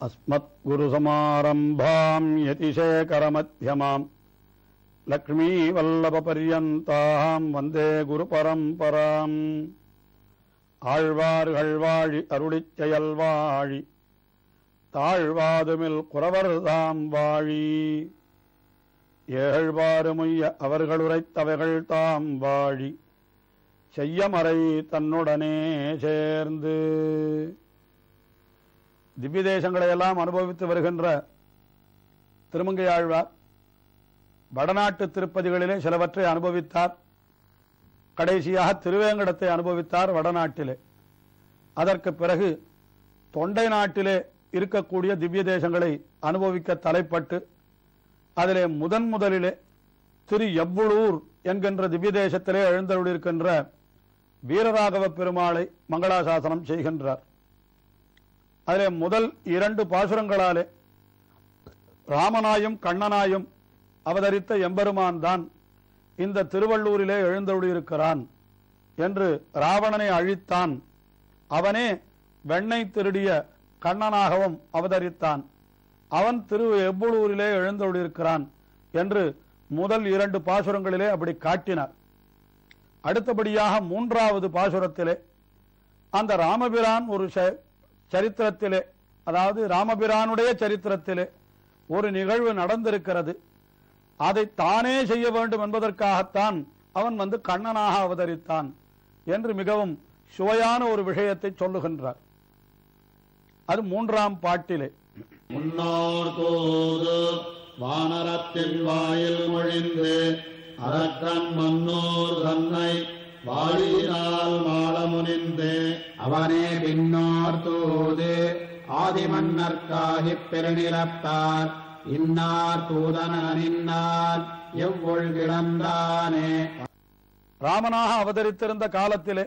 अस्मद्गुरुसमारम्भाम् यतिशेखरमध्यमाम् லக்ஷ்மீவல்லபபர்யந்தாம் வந்தே குருபரம்பராம் ஆழ்வார்கள் வாழி அருளிச் செயல் வாழி தாழ்வாதுமில் குறவர்தாம் வாழி ஏழ்வாறுமுய்ய அவர்கள் உரைத்தவைகள் தாம் வாழி செய்யமறை தன்னுடனே சேர்ந்து திவ்ய தேசங்களை எல்லாம் அனுபவித்து வருகின்ற திருமங்கை ஆழ்வார் வடநாட்டு திருப்பதிகளிலே சிலவற்றை அனுபவித்தார் கடைசியாக திருவேங்கடத்தை அனுபவித்தார் வடநாட்டிலே அதற்கு பிறகு தொண்டை நாட்டிலே இருக்கக்கூடிய திவ்ய தேசங்களை அனுபவிக்க தலைப்பட்டு அதிலே முதன் முதலிலே திரு எவ்வளூர் என்கின்ற திவ்ய தேசத்திலே எழுந்தருளிருக்கின்ற வீரராகவ பெருமாளை மங்களாசாசனம் செய்கின்றார் அதிலே முதல் இரண்டு பாசுரங்களாலே ராமனாயும் கண்ணனாயும் அவதரித்த எம்பெருமான் தான் இந்த திருவள்ளூரிலே எழுந்தருளியிருக்கிறான் என்று ராவணனை அழித்தான் அவனே வெண்ணெய் திருடிய கண்ணனாகவும் அவதரித்தான் அவன் திரு எவ்வளூரிலே எழுந்தருளியிருக்கிறான் என்று முதல் இரண்டு பாசுரங்களிலே அப்படி காட்டினார் அடுத்தபடியாக மூன்றாவது பாசுரத்திலே அந்த ராமபிரான் ஒரு ச- சரித்திரத்திலே அதாவது ராமபிரானுடைய சரித்திரத்திலே ஒரு நிகழ்வு நடந்திருக்கிறது அதை தானே செய்ய வேண்டும் என்பதற்காகத்தான் அவன் வந்து கண்ணனாக அவதரித்தான் என்று மிகவும் சுவையான ஒரு விஷயத்தை சொல்லுகின்றார் அது மூன்றாம் பாட்டிலே முன்னோர் தூது வானரத்தின் வாயில் மொழிந்து அரக்கன் மன்னோர் தன்னை வாழியினால் மாள முனிந்து அவனே பின்னோர் தூது ஆதிமன்னர்க்காகிப் பெருநிலத்தார் இன்னார் தூதன நின்னார் எவ்வொள் கிடந்தானே ராமனாக அவதரித்திருந்த காலத்திலே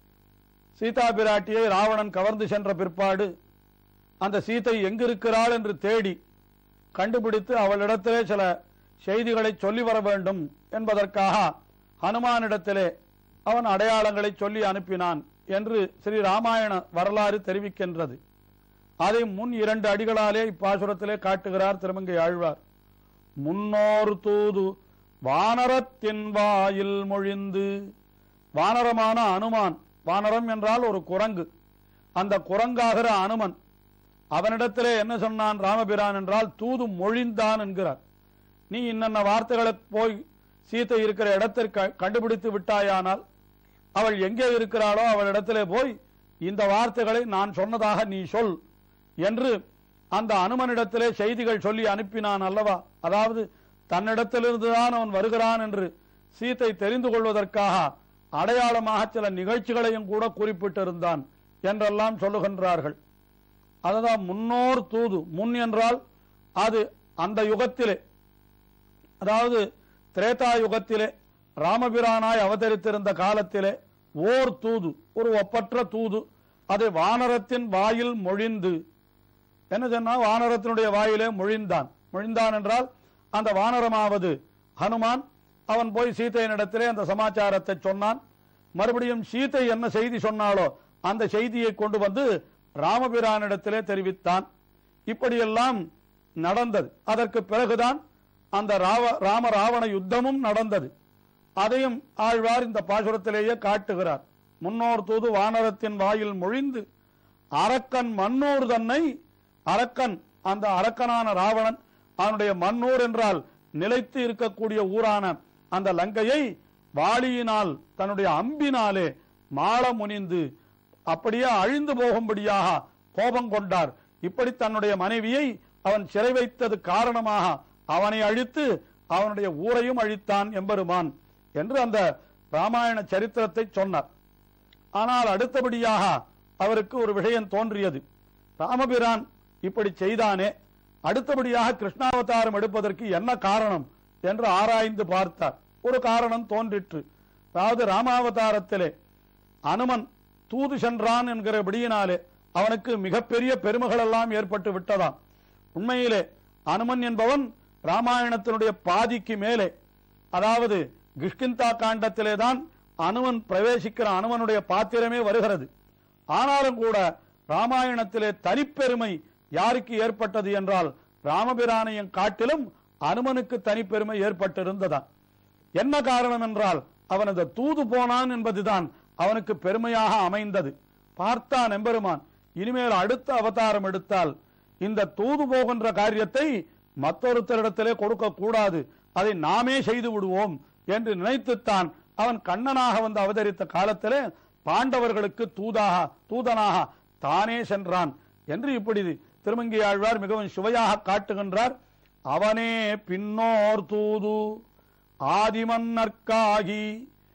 சீதா பிராட்டியை ராவணன் கவர்ந்து சென்ற பிற்பாடு அந்த சீதை எங்கிருக்கிறாள் என்று தேடி கண்டுபிடித்து அவளிடத்திலே சில செய்திகளை சொல்லி வர வேண்டும் என்பதற்காக ஹனுமானிடத்திலே அவன் அடையாளங்களை சொல்லி அனுப்பினான் என்று ஸ்ரீ ராமாயண வரலாறு தெரிவிக்கின்றது அதை முன் இரண்டு அடிகளாலே இப்பாசுரத்திலே காட்டுகிறார் திருமங்கை ஆழ்வார் முன்னோர் தூது வானரத்தின் வாயில் மொழிந்து வானரமான அனுமான் வானரம் என்றால் ஒரு குரங்கு அந்த குரங்காகிற அனுமன் அவனிடத்திலே என்ன சொன்னான் ராமபிரான் என்றால் தூது மொழிந்தான் என்கிறார் நீ இன்னென்ன வார்த்தைகளை போய் சீத்தை இருக்கிற இடத்திற்கு கண்டுபிடித்து விட்டாயானால் அவள் எங்கே இருக்கிறாளோ அவளிடத்திலே போய் இந்த வார்த்தைகளை நான் சொன்னதாக நீ சொல் என்று அந்த அனுமனிடத்திலே செய்திகள் சொல்லி அனுப்பினான் அல்லவா அதாவது தன்னிடத்திலிருந்துதான் அவன் வருகிறான் என்று சீத்தை தெரிந்து கொள்வதற்காக அடையாளமாக சில நிகழ்ச்சிகளையும் கூட குறிப்பிட்டிருந்தான் என்றெல்லாம் சொல்லுகின்றார்கள் அதுதான் முன்னோர் தூது முன் என்றால் அது அந்த யுகத்திலே அதாவது திரேதா யுகத்திலே ராமபிரானாய் அவதரித்திருந்த காலத்திலே ஓர் தூது ஒரு ஒப்பற்ற தூது அதை வானரத்தின் வாயில் மொழிந்து என்ன சொன்னா வானரத்தினுடைய வாயிலே மொழிந்தான் மொழிந்தான் என்றால் அந்த வானரமாவது ஹனுமான் அவன் போய் சீதையனிடத்திலே அந்த சமாச்சாரத்தை சொன்னான் மறுபடியும் சீதை என்ன செய்தி சொன்னாலோ அந்த செய்தியை கொண்டு வந்து ராமபிரானிடத்திலே தெரிவித்தான் இப்படியெல்லாம் நடந்தது அதற்கு பிறகுதான் அந்த ராவ ராம ராவண யுத்தமும் நடந்தது அதையும் ஆழ்வார் இந்த பாசுரத்திலேயே காட்டுகிறார் முன்னோர் தூது வானரத்தின் வாயில் மொழிந்து அரக்கன் மன்னூர் தன்னை அரக்கன் அந்த அரக்கனான ராவணன் அவனுடைய மன்னூர் என்றால் நிலைத்து இருக்கக்கூடிய ஊரான அந்த லங்கையை வாளியினால் தன்னுடைய அம்பினாலே மாள முனிந்து அப்படியே அழிந்து போகும்படியாக கோபம் கொண்டார் இப்படி தன்னுடைய மனைவியை அவன் சிறை வைத்தது காரணமாக அவனை அழித்து அவனுடைய ஊரையும் அழித்தான் எம்பெருமான் என்று அந்த ராமாயண சரித்திரத்தை சொன்னார் ஆனால் அடுத்தபடியாக அவருக்கு ஒரு விஷயம் தோன்றியது ராமபிரான் இப்படி செய்தானே அடுத்தபடியாக கிருஷ்ணாவதாரம் எடுப்பதற்கு என்ன காரணம் என்று ஆராய்ந்து பார்த்தார் ஒரு காரணம் தோன்றிற்று அதாவது ராமாவதாரத்திலே அனுமன் தூது சென்றான் என்கிறபடியினாலே அவனுக்கு மிகப்பெரிய பெருமைகள் எல்லாம் ஏற்பட்டு விட்டதாம் உண்மையிலே அனுமன் என்பவன் ராமாயணத்தினுடைய பாதிக்கு மேலே அதாவது கிஷ்கிந்தா காண்டத்திலே தான் அனுமன் பிரவேசிக்கிற அனுமனுடைய பாத்திரமே வருகிறது ஆனாலும் கூட ராமாயணத்திலே தனிப்பெருமை யாருக்கு ஏற்பட்டது என்றால் ராமபிரானையும் காட்டிலும் அனுமனுக்கு தனிப்பெருமை ஏற்பட்டிருந்ததாம் என்ன காரணம் என்றால் அவனது தூது போனான் என்பதுதான் அவனுக்கு பெருமையாக அமைந்தது பார்த்தான் எம்பெருமான் இனிமேல் அடுத்த அவதாரம் எடுத்தால் இந்த தூது போகின்ற காரியத்தை மற்றொருத்தரிடத்திலே கொடுக்க கூடாது அதை நாமே செய்து விடுவோம் என்று நினைத்துத்தான் அவன் கண்ணனாக வந்து அவதரித்த காலத்திலே பாண்டவர்களுக்கு தூதாக தூதனாக தானே சென்றான் என்று இப்படி திருமங்கி ஆழ்வார் மிகவும் சுவையாக காட்டுகின்றார் அவனே பின்னோர் தூது ஆதிமன்னர்க்காகி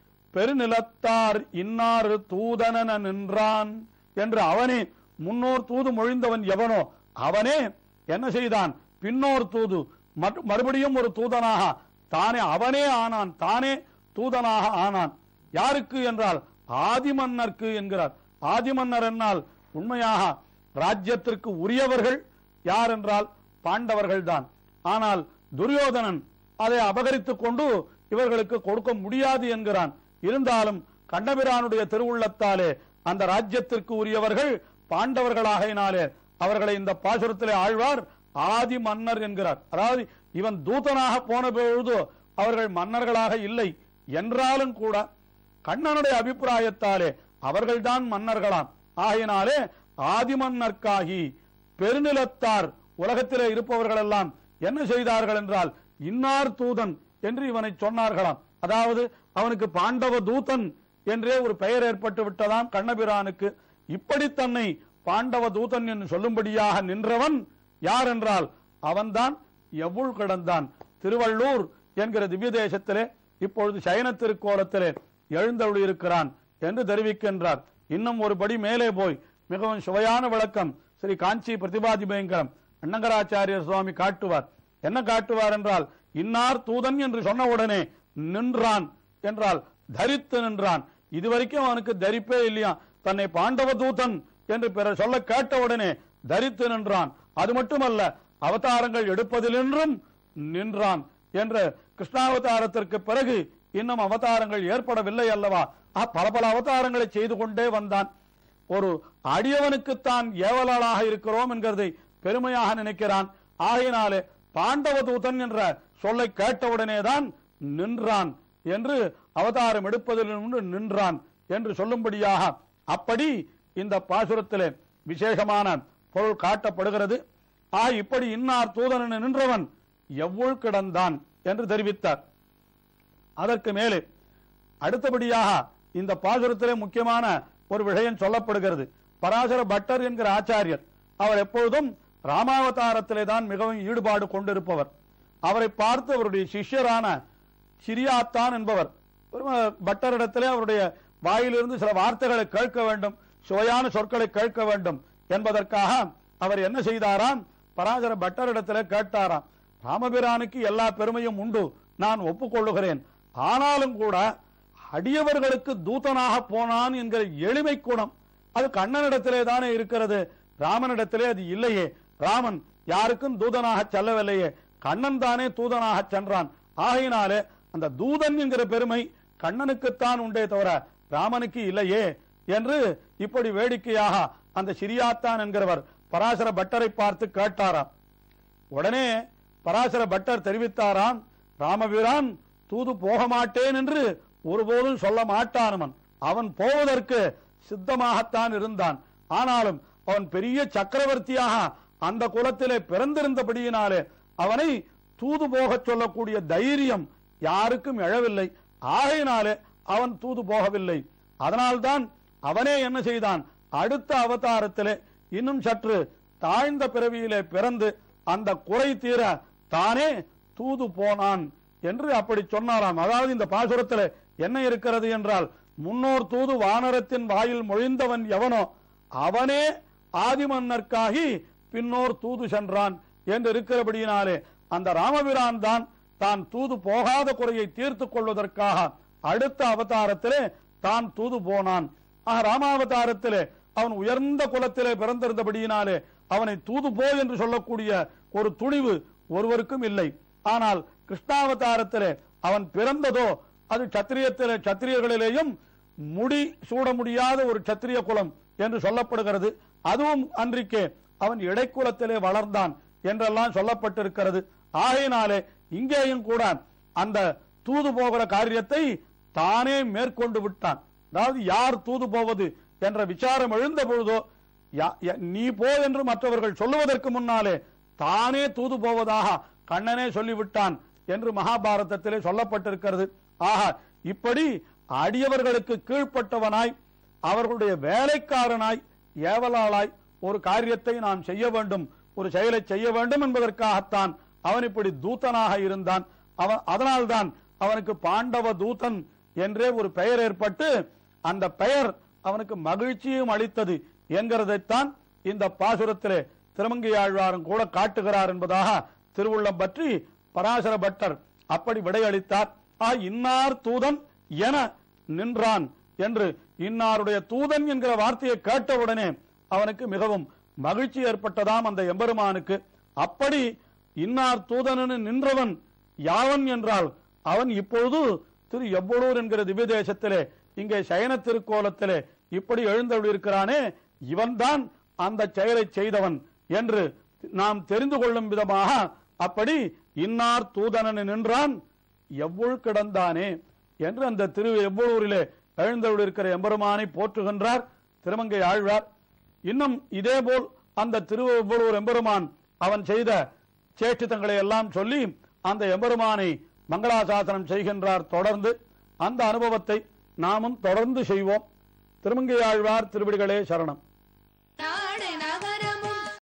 பெருநிலத்தார் இன்னாறு தூதனன நின்றான் என்று அவனே முன்னோர் தூது மொழிந்தவன் எவனோ அவனே என்ன செய்தான் பின்னோர் தூது மறு- மறுபடியும் ஒரு தூதனாக தானே அவனே ஆனான் தானே தூதனாக ஆனான் யாருக்கு என்றால் ஆதிமன்னர்க்கு என்கிறார் ஆதிமன்னர் என்னால் உண்மையாக ராஜ்யத்திற்கு உரியவர்கள் யார் என்றால் பாண்டவர்கள் தான் ஆனால் துரியோதனன் அதை அபகரித்துக் கொண்டு இவர்களுக்கு கொடுக்க முடியாது என்கிறான் இருந்தாலும் கண்ணபிரானுடைய திருவுள்ளத்தாலே அந்த ராஜ்யத்திற்கு உரியவர்கள் பாண்டவர்களாகையினாலே அவர்களை இந்த பாசுரத்திலே ஆழ்வார் ஆதி மன்னர் என்கிறார் அதாவது இவன் தூதனாக போன பொழுது அவர்கள் மன்னர்களாக இல்லை என்றாலும் கூட கண்ணனுடைய அபிப்பிராயத்தாலே அவர்கள்தான் மன்னர்களாம் ஆகையினாலே ஆதிமன்னர்க்காகி பெருநிலத்தார் உலகத்திலே இருப்பவர்கள் எல்லாம் என்ன செய்தார்கள் என்றால் இன்னார் தூதன் என்று இவனை சொன்னார்களாம் அதாவது அவனுக்கு பாண்டவ தூதன் என்றே ஒரு பெயர் ஏற்பட்டு விட்டதாம் கண்ணபிரானுக்கு இப்படி தன்னை பாண்டவ தூதன் என்று சொல்லும்படியாக நின்றவன் யார் என்றால் அவன்தான் எவ்வுள் கிடந்தான் திருவள்ளூர் என்கிற திவ்ய தேசத்திலே இப்பொழுது சயன திருக்கோலத்திலே எழுந்தருளி இருக்கிறான் என்று தெரிவிக்கின்றார் இன்னும் ஒரு படி மேலே போய் மிகவும் சுவையான விளக்கம் ஸ்ரீ காஞ்சி பிரதிபாதி பயங்கரம் அன்னங்கராச்சாரியர் சுவாமி காட்டுவார் என்ன காட்டுவார் என்றால் இன்னார் தூதன் என்று சொன்ன உடனே நின்றான் என்றால் தரித்து நின்றான் இதுவரைக்கும் அவனுக்கு தரிப்பே இல்லையா தன்னை பாண்டவ தூதன் என்று பிறர் சொல்ல கேட்ட உடனே தரித்து நின்றான் அது மட்டுமல்ல அவதாரங்கள் எடுப்பதிலென்றும் நின்றான் என்ற கிருஷ்ணாவதாரத்திற்கு பிறகு இன்னும் அவதாரங்கள் ஏற்படவில்லை அல்லவா ஆ, பல பல அவதாரங்களை செய்து கொண்டே வந்தான் ஒரு அடியவனுக்குத்தான் ஏவலாளாக இருக்கிறோம் என்கிறதை பெருமையாக நினைக்கிறான் ஆகையினாலே பாண்டவ தூதன் என்ற சொல்லை கேட்டவுடனேதான் நின்றான் என்று அவதாரம் எடுப்பதில் நின்று நின்றான் என்று சொல்லும்படியாக அப்படி இந்த பாசுரத்திலே விசேஷமான பொருள் காட்டப்படுகிறது ஆ இப்படி இன்னார் தூதன் என நின்றவன் எவ்வுள் கிடந்தான் என்று தெரிவித்தார் அதற்கு மேலே அடுத்தபடியாக இந்த பாசுரத்திலே முக்கியமான ஒரு விஷயம் சொல்லப்படுகிறது பராசர பட்டர் என்கிற ஆச்சாரியர் அவர் எப்பொழுதும் ராமாவதாரத்திலே தான் மிகவும் ஈடுபாடு கொண்டிருப்பவர் அவரை பார்த்து அவருடைய சிஷ்யரான சிரியாத்தான் என்பவர் ஒரு பட்டரிடத்திலே அவருடைய வாயிலிருந்து சில வார்த்தைகளை கேட்க வேண்டும் சுவையான சொற்களை கேட்க வேண்டும் என்பதற்காக அவர் என்ன செய்தாராம் பராசர பட்டரிடத்திலே கேட்டாராம் ராமபிரானுக்கு எல்லா பெருமையும் உண்டு நான் ஒப்புக்கொள்ளுகிறேன் ஆனாலும் கூட அடியவர்களுக்கு தூதனாக போனான் என்கிற எளிமை குணம் அது கண்ணனிடத்திலே தானே இருக்கிறது ராமனிடத்திலே அது இல்லையே ராமன் யாருக்கும் தூதனாக செல்லவில்லையே கண்ணன் தானே தூதனாக சென்றான் ஆகையினாலே அந்த தூதன் என்கிற பெருமை கண்ணனுக்குத்தான் உண்டே தவிர ராமனுக்கு இல்லையே என்று இப்படி வேடிக்கையாக அந்த சிரியாத்தான் என்கிறவர் பராசர பட்டரை பார்த்து கேட்டாராம் உடனே பராசர பட்டர் தெரிவித்தாராம் ராமபிரான் தூது போக மாட்டேன் என்று ஒருபோதும் சொல்ல மாட்டானவன் அவன் போவதற்கு சித்தமாகத்தான் இருந்தான் ஆனாலும் அவன் பெரிய சக்கரவர்த்தியாக அந்த குலத்திலே பிறந்திருந்தபடியினாலே அவனை தூது போகச் சொல்லக்கூடிய தைரியம் யாருக்கும் எழவில்லை ஆகையினாலே அவன் தூது போகவில்லை அதனால்தான் அவனே என்ன செய்தான் அடுத்த அவதாரத்திலே இன்னும் சற்று தாழ்ந்த பிறவியிலே பிறந்து அந்த குறை தீர தானே தூது போனான் என்று அப்படி சொன்னாராம் அதாவது இந்த பாசுரத்தில் என்ன இருக்கிறது என்றால் முன்னோர் தூது வானரத்தின் வாயில் மொழிந்தவன் எவனோ அவனே ஆதிமன்னர்க்காகி பின்னோர் தூது சென்றான் என்று இருக்கிறபடியினாலே அந்த ராமபிரான் தான் தான் தூது போகாத குறையை தீர்த்துக் கொள்வதற்காக அடுத்த அவதாரத்திலே தான் தூது போனான் ஆக ராமாவதாரத்திலே அவன் உயர்ந்த குலத்திலே பிறந்திருந்தபடியினாலே அவனை தூது போ என்று சொல்லக்கூடிய ஒரு துணிவு ஒருவருக்கும் இல்லை ஆனால் கிருஷ்ணாவதாரத்திலே அவன் பிறந்ததோ அது சத்திரியத்திலே சத்திரியர்களிலேயும் முடி சூட முடியாத ஒரு சத்திரிய குலம் என்று சொல்லப்படுகிறது அதுவும் அன்றைக்கே அவன் இடைக்குலத்திலே வளர்ந்தான் என்றெல்லாம் சொல்லப்பட்டிருக்கிறது ஆகையினாலே இங்கேயும் கூட அந்த தூது போகிற காரியத்தை தானே மேற்கொண்டு விட்டான் அதாவது யார் தூது போவது என்ற விசாரம் எழுந்த பொழுதோ யா- ய- நீ போ என்று மற்றவர்கள் சொல்லுவதற்கு முன்னாலே தானே தூது போவதாக கண்ணனே சொல்லிவிட்டான் என்று மகாபாரதத்திலே சொல்லப்பட்டிருக்கிறது ஆக இப்படி அடியவர்களுக்கு கீழ்ப்பட்டவனாய் அவர்களுடைய வேலைக்காரனாய் ஏவலாளாய் ஒரு காரியத்தை நாம் செய்ய வேண்டும் ஒரு செயலை செய்ய வேண்டும் என்பதற்காகத்தான் அவன் இப்படி தூதனாக இருந்தான் அவன் அதனால்தான் அவனுக்கு பாண்டவ தூதன் என்றே ஒரு பெயர் ஏற்பட்டு அந்த பெயர் அவனுக்கு மகிழ்ச்சியும் அளித்தது என்கிறதைத்தான் இந்த பாசுரத்திலே திருமங்கையாழ்வாரும் கூட காட்டுகிறார் என்பதாக திருவுள்ளம் பற்றி பராசர பட்டர் அப்படி விடையளித்தார் ஆ இன்னார் தூதன் என நின்றான் என்று இன்னாருடைய தூதன் என்கிற வார்த்தையை கேட்டவுடனே அவனுக்கு மிகவும் மகிழ்ச்சி ஏற்பட்டதாம் அந்த எம்பெருமானுக்கு அப்படி இன்னார் தூதனு நின்றவன் யாவன் என்றால் அவன் இப்பொழுது திரு எவ்வளூர் என்கிற திவ்ய தேசத்திலே இங்கே சயன திருக்கோலத்திலே இப்படி எழுந்தருளிருக்கிறானே இவன்தான் அந்த செயலை செய்தவன் என்று நாம் தெரிந்து கொள்ளும் விதமாக அப்படி இன்னார் தூதனன் நின்றான் எவ்வளவு கிடந்தானே என்று அந்த திரு எவ்வளூரிலே எழுந்தருளிருக்கிற எம்பெருமானை போற்றுகின்றார் திருமங்கை ஆழ்வார் இன்னும் இதேபோல் அந்த திருவெவ்வளூர் எம்பெருமான் அவன் செய்த சேஷ்டித்தங்களை எல்லாம் சொல்லி அந்த எம்பெருமானை மங்களாசாசனம் செய்கின்றார் தொடர்ந்து அந்த அனுபவத்தை நாமும் தொடர்ந்து செய்வோம் திருமங்கை ஆழ்வார் திருவிடிகளே சரணம்